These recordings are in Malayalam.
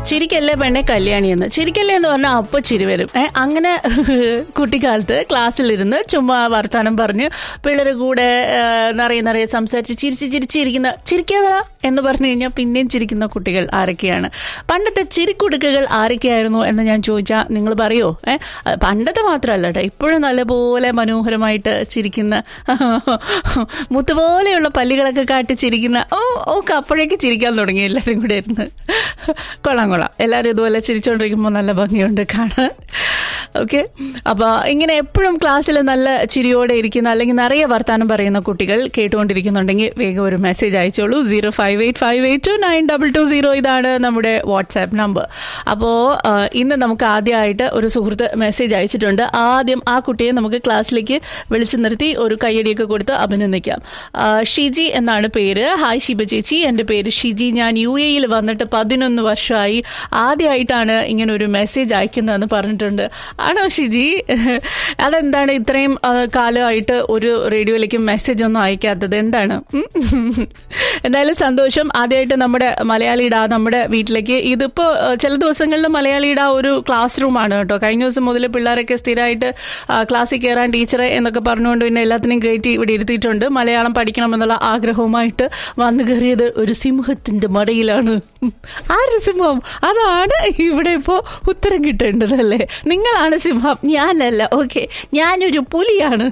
ചിരിക്കല്ലേ പെണ്ണെ കല്യാണി എന്ന് ചിരിക്കല്ലേ എന്ന് പറഞ്ഞാൽ അപ്പൊ ചിരി വരും ഏ അങ്ങനെ കുട്ടിക്കാലത്ത് ക്ലാസ്സിലിരുന്ന് ചുമ്മാ വർത്താനം പറഞ്ഞ് പിള്ളേർ കൂടെ ആ, നിറയെ നിറയെ സംസാരിച്ച് ചിരിച്ച് ചിരിച്ചിരിക്കുന്ന ചിരിക്കാതാ എന്ന് പറഞ്ഞു കഴിഞ്ഞാൽ പിന്നെയും ചിരിക്കുന്ന കുട്ടികൾ ആരൊക്കെയാണ് പണ്ടത്തെ ചിരിക്കുടുക്കുകൾ ആരൊക്കെയായിരുന്നു എന്ന് ഞാൻ ചോദിച്ചാൽ നിങ്ങൾ പറയോ ഏ പണ്ടത്തെ മാത്രമല്ല കേട്ടോ ഇപ്പോഴും നല്ലപോലെ മനോഹരമായിട്ട് ചിരിക്കുന്ന മുത്തുപോലെയുള്ള പല്ലുകളൊക്കെ കാട്ടി ചിരിക്കുന്ന ഓ ഓക്കെ അപ്പോഴേക്ക് ചിരിക്കാൻ തുടങ്ങി എല്ലാവരും കൂടെ ഇരുന്ന് കൊള്ളാം കൊള്ളാം എല്ലാവരും ഇതുപോലെ ചിരിച്ചുകൊണ്ടിരിക്കുമ്പോൾ നല്ല ഭംഗിയുണ്ട് കാണാൻ ഓക്കെ അപ്പോൾ ഇങ്ങനെ എപ്പോഴും ക്ലാസ്സിൽ നല്ല ചിരിയോടെ ഇരിക്കുന്ന അല്ലെങ്കിൽ നിറയെ വർത്താനം പറയുന്ന കുട്ടികൾ കേട്ടുകൊണ്ടിരിക്കുന്നുണ്ടെങ്കിൽ വേഗം ഒരു മെസ്സേജ് അയച്ചോളൂ zero five eight five eight two nine double two zero ഇതാണ് നമ്മുടെ വാട്സാപ്പ് നമ്പർ അപ്പോൾ ഇന്ന് നമുക്ക് ആദ്യമായിട്ട് ഒരു സുഹൃത്ത് മെസ്സേജ് അയച്ചിട്ടുണ്ട് ആദ്യം ആ കുട്ടിയെ നമുക്ക് ക്ലാസ്സിലേക്ക് വിളിച്ചു നിർത്തി ഒരു കയ്യടിയൊക്കെ കൊടുത്ത് അഭിനന്ദിക്കാം ആ, ഷിജി എന്നാണ് പേര് ഹായ് ഷിബ ചേച്ചി എൻ്റെ പേര് ഷിജി ഞാൻ യു എയിൽ വന്നിട്ട് പതിനൊന്ന് വർഷമായി ആദ്യമായിട്ടാണ് ഇങ്ങനെ ഒരു മെസ്സേജ് അയക്കുന്നതെന്ന് പറഞ്ഞിട്ടുണ്ട് ആണോ ഷിജി അതെന്താണ് ഇത്രയും ആ, കാലമായിട്ട് ഒരു റേഡിയോയിലേക്ക് മെസ്സേജ് ഒന്നും അയക്കാത്തത് എന്താണ് ഉം? എന്തായാലും സന്തോഷം ആദ്യമായിട്ട് നമ്മുടെ മലയാളിയുടെ ആ നമ്മുടെ വീട്ടിലേക്ക് ഇതിപ്പോൾ ചില ദിവസങ്ങളിൽ മലയാളിയുടെ ആ ഒരു ക്ലാസ് റൂമാണ് കേട്ടോ കഴിഞ്ഞ ദിവസം മുതൽ പിള്ളേരൊക്കെ സ്ഥിരമായിട്ട് ആ, ക്ലാസ്സിൽ കയറാൻ ടീച്ചറെ എന്നൊക്കെ പറഞ്ഞുകൊണ്ട് പിന്നെ എല്ലാത്തിനും കയറ്റി ഇവിടെ ഇരുത്തിയിട്ടുണ്ട് മലയാളം പഠിക്കണമെന്നുള്ള ആഗ്രഹവുമായിട്ട് വന്നു കയറിയത് ഒരു സിംഹത്തിന്റെ മടയിലാണ് ആര് സിംഹം അതാണ് ഇവിടെ ഇപ്പോൾ ഉത്തരം കിട്ടേണ്ടത് അല്ലേ നിങ്ങളാണ് സിംഹം ഞാനല്ല ഓക്കെ ഞാനൊരു പുലിയാണ്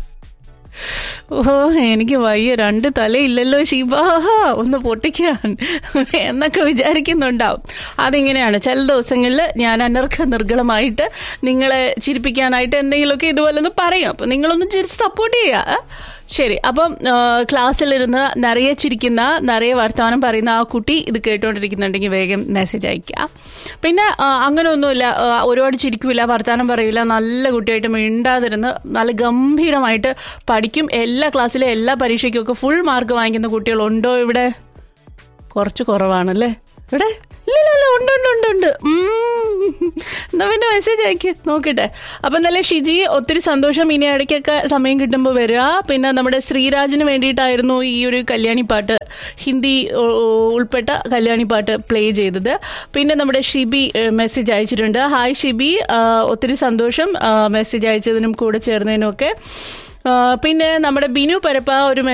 ഓ എനിക്ക് വയ്യ രണ്ട് തലയില്ലല്ലോ ശിവ ഒന്ന് പൊട്ടിക്കാൻ എന്നൊക്കെ വിചാരിക്കുന്നുണ്ടാവും അതിങ്ങനെയാണ് ചില ദിവസങ്ങളിൽ ഞാൻ അനർഘ നിർഗളമായിട്ട് നിങ്ങളെ ചിരിപ്പിക്കാനായിട്ട് എന്തെങ്കിലുമൊക്കെ ഇതുപോലെ ഒന്ന് പറയും അപ്പം നിങ്ങളൊന്ന് ചിരിച്ച് സപ്പോർട്ട് ചെയ്യുക ശരി അപ്പം ആ, ക്ലാസ്സിലിരുന്ന് നിറയെ ചിരിക്കുന്ന നിറയെ വർത്തമാനം പറയുന്ന ആ കുട്ടി ഇത് കേട്ടുകൊണ്ടിരിക്കുന്നുണ്ടെങ്കിൽ വേഗം മെസ്സേജ് അയക്കുക പിന്നെ ആ, അങ്ങനെയൊന്നുമില്ല ആ, ഒരുപാട് ചിരിക്കില്ല വർത്തമാനം പറയില്ല നല്ല കുട്ടിയായിട്ട് മിണ്ടാതിരുന്ന് നല്ല ഗംഭീരമായിട്ട് പഠിക്കും എല്ലാ ക്ലാസ്സിലെ എല്ലാ പരീക്ഷയ്ക്കും ഒക്കെ ഫുൾ മാർക്ക് വാങ്ങിക്കുന്ന കുട്ടികളുണ്ടോ ഇവിടെ കുറച്ച് കുറവാണല്ലേ ഇവിടെ ഇല്ല ഇല്ല ഇല്ല ഉണ്ട് ഉണ്ട് ഉണ്ട് ഉണ്ട് ഉം. എന്നാ പിന്നെ മെസ്സേജ് അയക്ക് നോക്കട്ടെ അപ്പം നല്ല ഷിജി ഒത്തിരി സന്തോഷം ഇനി ഇടയ്ക്കൊക്കെ സമയം കിട്ടുമ്പോൾ വരിക പിന്നെ നമ്മുടെ ശ്രീരാജിന് വേണ്ടിയിട്ടായിരുന്നു ഈ ഒരു കല്യാണി പാട്ട് ഹിന്ദി ഉ- ഉൾപ്പെട്ട കല്യാണി പാട്ട് പ്ലേ ചെയ്തത് പിന്നെ നമ്മുടെ ഷിബി മെസ്സേജ് അയച്ചിട്ടുണ്ട് ഹായ് ഷിബി ആ, ഒത്തിരി സന്തോഷം മെസ്സേജ് അയച്ചതിനും കൂടെ ചേർന്നതിനും ഒക്കെ ആ, പിന്നെ നമ്മുടെ ബിനു പരപ്പ ഒരു